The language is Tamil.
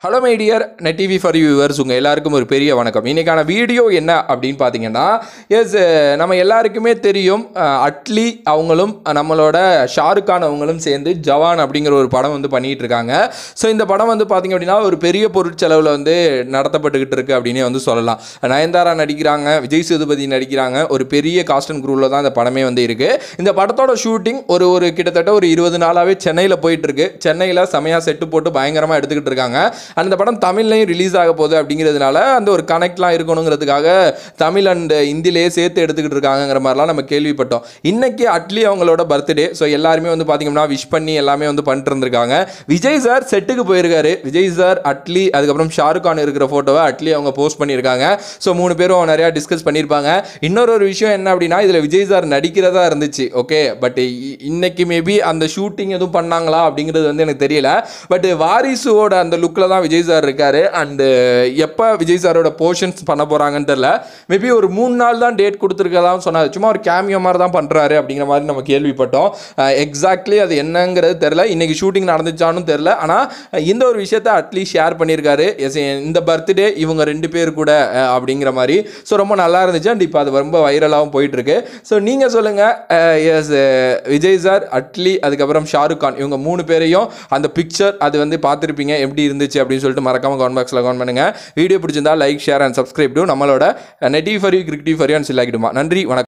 hello my dear net TV for viewers உங்கள் எல்லாருக்கும் ஒரு பெரிய வணக்கம் இன்றைக்கான வீடியோ என்ன அப்படின்னு பார்த்தீங்கன்னா எஸ் நம்ம எல்லாருக்குமே தெரியும் அஹ், அட்லி அவங்களும் அஹ், நம்மளோட ஷாருக் கான் அவங்களும் சேர்ந்து ஜவான் அப்படிங்கிற ஒரு படம் வந்து பண்ணிகிட்டு இருக்காங்க ஸோ இந்த படம் வந்து பார்த்திங்க அப்படின்னா ஒரு பெரிய பொருட்செலவில் வந்து நடத்தப்பட்டுக்கிட்டு இருக்கு அப்படின்னே வந்து சொல்லலாம் நயன்தாரா நடிக்கிறாங்க விஜய் சேதுபதி நடிக்கிறாங்க ஒரு பெரிய காஸ்ட் அண்ட் குரூவில் தான் இந்த படமே வந்து இருக்குது இந்த படத்தோட ஷூட்டிங் ஒரு ஒரு கிட்டத்தட்ட ஒரு இருபது நாளாகவே சென்னையில் போயிட்டு இருக்கு சென்னையில் செமையாக செட்டு போட்டு பயங்கரமாக எடுத்துக்கிட்டு இருக்காங்க And இந்த படம் தமிழ்லையும் ரிலீஸ் ஆக போகுது அப்படிங்கிறதுனால அந்த ஒரு கனெக்ட்லாம் இருக்கணுங்கிறதுக்காக தமிழ் அண்ட் ஹிந்திலேயே சேர்த்து எடுத்துக்கிட்டு இருக்காங்கங்கிற மாதிரிலாம் நம்ம கேள்விப்பட்டோம் இன்னைக்கு அட்லி அவங்களோட பர்த்டே ஸோ எல்லாருமே வந்து பார்த்தீங்கன்னா விஷ் பண்ணி எல்லாமே வந்து பண்ணிட்டு இருந்திருக்காங்க விஜய் சார் செட்டுக்கு போயிருக்காரு விஜய் சார் அட்லி அதுக்கப்புறம் ஷாருக் கான் இருக்கிற ஃபோட்டோவை அட்லி அவங்க போஸ்ட் பண்ணியிருக்காங்க ஸோ மூணு பேரும் நிறையா டிஸ்கஸ் பண்ணியிருப்பாங்க இன்னொரு ஒரு விஷயம் என்ன அப்படின்னா இதில் விஜய் சார் நடிக்கிறதா இருந்துச்சு ஓகே பட் இன்னைக்கு மேபி அந்த ஷூட்டிங் எதுவும் பண்ணாங்களா அப்படிங்கிறது வந்து எனக்கு தெரியல பட் வாரிசுவோட அந்த லுக்கில் தான் விஜய் சார் இருக்காரு அண்டு எப்போ விஜய் சாரோட போர்ஷன்ஸ் பண்ண போகிறாங்கன்னு தெரில மேபி ஒரு மூணு நாள் தான் டேட் கொடுத்துருக்கதான் சொன்னார் சும்மா ஒரு கேமியோ மாதிரி தான் பண்ணுறாரு அப்படிங்கிற மாதிரி நம்ம கேள்விப்பட்டோம் எக்ஸாக்ட்லி அது என்னங்கிறது தெரில இன்னைக்கு ஷூட்டிங் நடந்துச்சானும் தெரில ஆனால் இந்த ஒரு விஷயத்த அட்லீஸ்ட் ஷேர் பண்ணியிருக்காரு எஸ் இந்த பர்த்டே இவங்க ரெண்டு பேர் கூட அஹ், அப்படிங்கிற மாதிரி ஸோ ரொம்ப நல்லா இருந்துச்சு அண்ட் இப்போ அது ரொம்ப வைரலாகவும் போயிட்டுருக்கு ஸோ நீங்கள் சொல்லுங்கள் எஸ் விஜய் சார் அட்லி அதுக்கப்புறம் ஷாருக் கான் இவங்க மூணு பேரையும் அந்த பிக்சர் அது வந்து பார்த்துருப்பீங்க எப்படி இருந்துச்சு அப்படின்னு சொல்லிட்டு மறக்காம கமெண்ட் பாக்ஸில் கமெண்ட் பண்ணுங்கள் வீடியோ பிடிச்சிருந்தா like share and subscribe to நம்மளோட net TV for you cricket TV for you and சில்லாக்கிடுமா நன்றி வணக்கம்